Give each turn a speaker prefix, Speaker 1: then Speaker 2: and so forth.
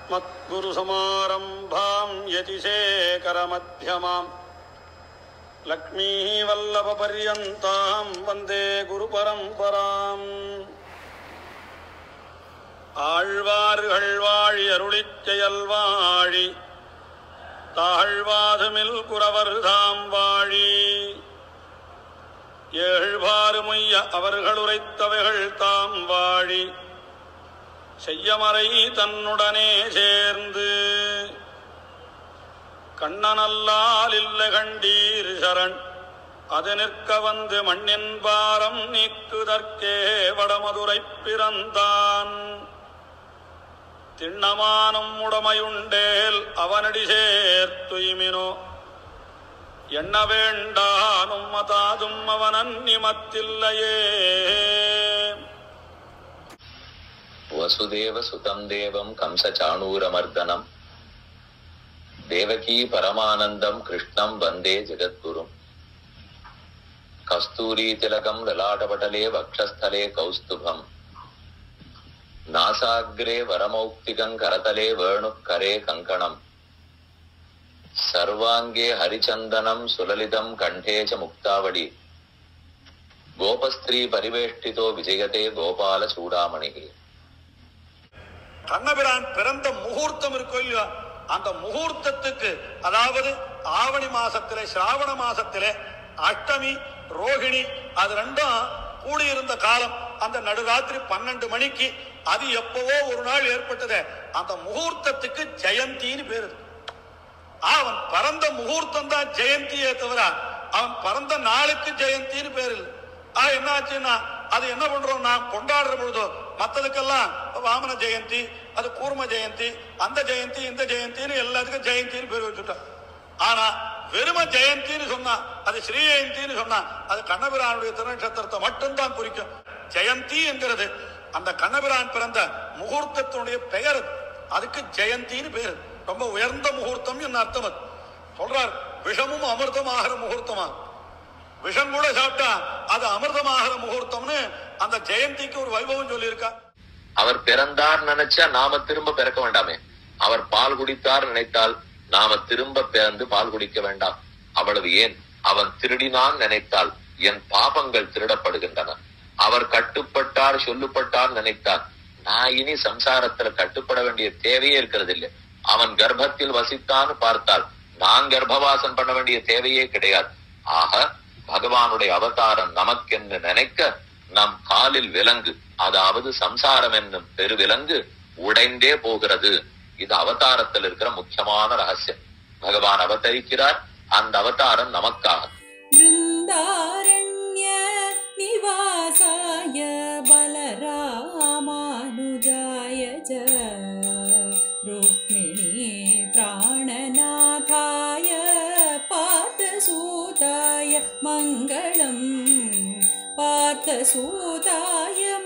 Speaker 1: अस्मद्गुरुसमारम्भाम् यतिशेखरमध्यमाम् लक्ष्मीवल्लभपर्यन्ताम् वन्दे गुरुपरम्पराम् ஆழ்வார்கள் வாழி அருளிச் செயல்வாழி தாழ்வாதுமில் குறவர் தாம் வாழி ஏழ்வாறு முய்ய அவர்கள் உரைத்தவைகள் தாம் வாழி செய்யமறை தன்னுடனே சேர்ந்து கண்ணனல்லால் இல்ல கண்டீர் சரண் அது நிற்க வந்து மண்ணின் பாரம் நீக்குதற்கே வடமதுரை பிறந்தான் திண்ணமானும் உடமையுண்டேல் அவனடி சேர்த்துய்மினோ எண்ண வேண்டானும் மதாதும் அவனன் நிமத்தில்லையே
Speaker 2: వసుదేవ సుతం దేవం కంస చాణూరమర్దనం దేవకీ పరమానందం కృష్ణం వందే జగద్గురుం కస్తూరీ తిలకం లలాటపటలే వక్షస్థలే కౌస్తుభం నాసాగ్రే వరమౌక్తికం కరతలే వేణుకరే కంకణం సర్వాంగే హరిచందనం సులలితం కంఠే చ ముక్తావళి గోపస్త్రీ పరివేష్టితో విజయతే గోపాల చూడామణి
Speaker 1: கண்ணபிரான் பிறந்த முகூர்த்தம் இருக்கோ இல்லையோ அந்த முகூர்த்தத்துக்கு அதாவது ஆவணி மாசத்திலே சிராவண மாசத்திலே அஷ்டமி ரோகிணி அது ரெண்டும் கூடியிருந்த காலம் அந்த நடுராத்திரி பன்னெண்டு மணிக்கு அது எப்பவோ ஒரு நாள் ஏற்பட்டது அந்த முகூர்த்தத்துக்கு ஜெயந்தின்னு பேரு அவன் பிறந்த முகூர்த்தம் தான் ஜெயந்தியே தவிர அவன் பிறந்த நாளுக்கு ஜெயந்தின்னு பேர் இல்லை ஆ என்ன ஆச்சுன்னா அது என்ன பண்றோம் நான் கொண்டாடுற பொழுதோ மத்ததுக்கெல்லாம் வாமன ஜெயந்தி அது கூர்ம ஜெயந்தி அந்த ஜெயந்தி இந்த ஜெயந்தின்னு எல்லாத்துக்கும் ஜெயந்தின்னு பேர் வச்சுட்டோம் ஆனா வெறும ஜெயந்தின்னு சொன்னா அது ஸ்ரீ ஜெயந்தின்னு சொன்னா அது கண்ணபிரானுடைய திருநட்சத்திரத்தை மட்டும்தான் குறிக்கும் ஜெயந்தி என்கிறது அந்த கண்ணபிரான் பிறந்த முகூர்த்தத்தினுடைய பெயர் அது. அதுக்கு ஜெயந்தின்னு பேரு ரொம்ப உயர்ந்த முகூர்த்தம் என்ன அர்த்தம் அது சொல்றார் விஷமும் அமிர்தமாகிற முகூர்த்தமா விஷம் கூட சாப்பிட்டா அது அமிர்தமாகிற முகூர்த்தம்னு அந்த ஜெயந்திக்கு ஒரு வைபவம் சொல்லியிருக்கா
Speaker 2: அவர் பிறந்தார் நினைச்சா நாம திரும்ப பிறக்க வேண்டாமே அவர் பால் குடித்தார் நினைத்தால் நாம திரும்ப பிறந்து பால் குடிக்க வேண்டாம் அவ்வளவு ஏன் அவன் திருடினான் நினைத்தால் என் பாபங்கள் திருடப்படுகின்றன அவர் கட்டுப்பட்டார் சொல்லுப்பட்டார் நினைத்தார் நான் இனி சம்சாரத்துல கட்டுப்பட வேண்டிய தேவையே இருக்கிறது இல்லை அவன் கர்ப்பத்தில் வசித்தான்னு பார்த்தால் நான் கர்ப்பவாசம் பண்ண வேண்டிய தேவையே கிடையாது ஆக பகவானுடைய அவதாரம் நமக்கென்று நினைக்க நம் காலில் விலங்கு அதாவது சம்சாரம் என்னும் பெருவிலங்கு உடைந்தே போகிறது இது அவதாரத்தில் இருக்கிற முக்கியமான ரகசியம் பகவான் அவதரிக்கிறார் அந்த அவதாரம் நமக்காக
Speaker 3: बृन्दारण्य निवासाय बलरामानुजाय च रुक्मिणी प्राणनाथाय पार्थसूताय मङ्गलम् पार्थसूताय